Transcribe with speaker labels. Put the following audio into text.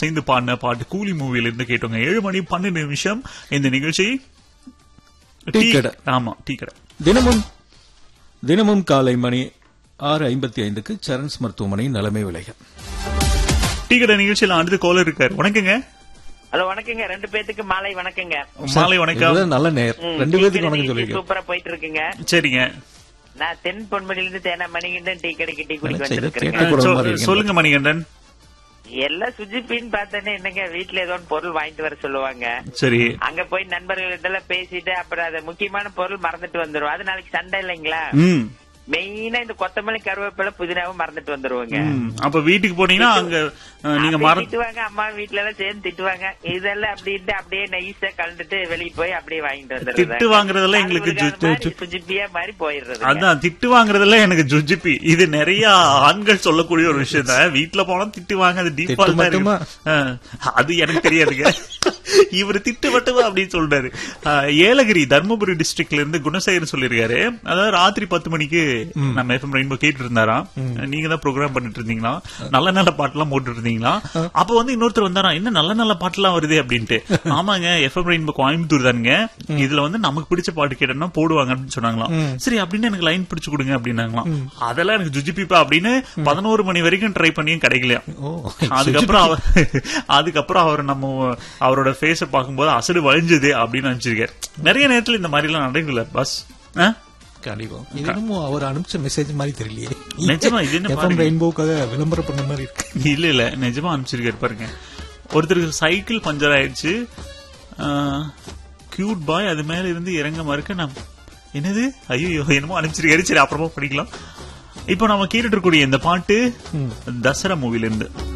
Speaker 1: சேர்ந்து பாடின பாட்டு கூலி மூவில இருந்து கேட்டோங்க ஏழு மணி பன்னெண்டு நிமிஷம் இந்த நிகழ்ச்சி
Speaker 2: டீ கடை.
Speaker 1: ஆமா டீ கடை
Speaker 2: தினமும் தினமும் காலை மணி ஆறு ஐம்பத்தி ஐந்துக்கு சரண்ஸ் மருத்துவமனை நலமை விலைகள்
Speaker 1: டீ கடை நிகழ்ச்சியில அடுத்து கோலர் இருக்காரு வணக்கங்க
Speaker 3: ஹலோ வணக்கங்க ரெண்டு பேத்துக்கு மாலை வணக்கங்க
Speaker 1: மாலை வணக்கம்
Speaker 2: இதுதான் நல்ல நேர்
Speaker 3: ம்,
Speaker 2: ரெண்டு பேருக்கு
Speaker 3: டீ கடை
Speaker 2: வணக்கம்
Speaker 3: நிகழ்ச்சி
Speaker 2: சொல்லிருக்கேன்
Speaker 3: சூப்பரா போயிட்டு இருக்குங்க
Speaker 1: சரிங்க
Speaker 3: நான் தென் பொன்மணில இருந்து தேனா மணிகிண்டன் டீ கடைக்கு டீ குடிக்க
Speaker 2: நினைச்சேன், இதை
Speaker 3: வந்திருக்கேங்க
Speaker 2: கேட்க கூட
Speaker 1: சொ-
Speaker 2: மாதிரி இருக்கு.
Speaker 1: சொல்லுங்க மணிகண்டன்
Speaker 3: எல்லாம் சுஜிப்பின்னு பார்த்தேன்னு என்னங்க வீட்டுல ஏதோ ஒன்று பொருள் வாங்கிட்டு வர சொல்லுவாங்க
Speaker 1: சரி
Speaker 3: அங்க போய் நண்பர்கள்ட்ட எல்லாம் பேசிட்டு அப்புறம் அது முக்கியமான பொருள் மறந்துட்டு வந்துரும் அது நாளைக்கு சண்டை இல்லைங்களா
Speaker 1: ம்
Speaker 3: மெயினா இந்த கொத்தமல்லி கருவேப்பிலை புதினாவும் மறந்துட்டு வந்துருவாங்க
Speaker 1: ம். அப்ப வீட்டுக்கு போனீங்கன்னா அங்க அஹ், நீங்க
Speaker 3: அப்படியே
Speaker 1: மற
Speaker 3: திட்டுவாங்க அம்மா வீட்ல எல்லாம் சேர்ந்து திட்டுவாங்க இதெல்லாம் அப்படின்ட்டு அப்படியே நைஸா கலந்துட்டு வெளியே போய் அப்படியே வாங்கிட்டு வந்துடுறது
Speaker 1: திட்டு வாங்குறதெல்லாம் எங்களுக்கு ஜு- ஜு-
Speaker 3: சுஜிப்பியா மாதிரி போயிடுறது
Speaker 1: அதான் திட்டு வாங்குறதுல எனக்கு ஜுஜிப்பி இது நிறைய ஆண்கள் சொல்லக்கூடிய ஒரு விஷயம் தான் வீட்டுல போனா திட்டு வாங்க அது
Speaker 2: திட்டு
Speaker 1: டிஃபால்ட்
Speaker 2: மட்டுமா?
Speaker 1: அது எனக்கு தெரியாதுங்க இவர் திட்டு மட்டுமா அப்படின்னு சொல்றாரு அஹ், ஏலகிரி தர்மபுரி டிஸ்ட்ரிக்ட்ல இருந்து குணசேகர் சொல்லிருக்காரு அதாவது ராத்திரி பத்து மணிக்கு நம்ம எஃப்எம் ரெயின்போ கேட்டு இருந்தாராம் நீங்க தான் ப்ரோக்ராம் பண்ணிட்டு இருந்தீங்களா நல்ல நல்ல பாட்டுலாம் போட்டு இருந்தீங்களா அப்ப வந்து இன்னொருத்தர் வந்தாராம் என்ன நல்ல நல்ல பாட்டுலாம் வருது அப்படின்ட்டு ஆமாங்க எஃப்எம் ரெயின்போ கோயம்புத்தூர் தானுங்க இதுல வந்து நமக்கு பிடிச்ச பாட்டு கேட்டோம்னா போடுவாங்க அப்படின்னு சொன்னாங்களாம் சரி அப்படின்னு எனக்கு லைன் பிடிச்சு கொடுங்க அப்படின்னாங்களாம் அதெல்லாம் எனக்கு ஜுஜிபிப்பா அப்படின்னு பதினோரு மணி வரைக்கும் ட்ரை பண்ணியும் கிடைக்கலையா
Speaker 2: ஓ
Speaker 1: அதுக்கப்புறம் அவர் அதுக்கப்புறம் அவர் நம்ம அவரோட ஃபேஸ பார்க்கும்போது அசடு வழிஞ்சது அப்படின்னு நினைச்சிருக்காரு நிறைய நேரத்துல இந்த மாதிரி எல்லாம் நடக்கல பஸ் ஆ?
Speaker 2: கண்டிப்பா இது என்னமோ அவர் அனுப்பிச்ச மெசேஜ் மாதிரி தெரியலையே
Speaker 1: நிஜமா, இது என்ன
Speaker 2: எஃப்எம்
Speaker 1: பாருங்க.
Speaker 2: ரெயின்போக்காக விளம்பரம் பண்ண மாதிரி இருக்கு
Speaker 1: இல்ல இல்ல நிஜமா அனுப்பிச்சிருக்காரு பாருங்க ஒருத்தருக்கு சைக்கிள் பஞ்சர் ஆயிடுச்சு கியூட் பாய் அது மேல இருந்து இறங்க மறுக்க நான் என்னது ஐயோ என்னமோ அனுப்பிச்சிருக்காரு சரி அப்புறமா படிக்கலாம் இப்போ நம்ம கேட்டுட்டு இருக்கக்கூடிய இந்த பாட்டு தசரா மூவில இருந்து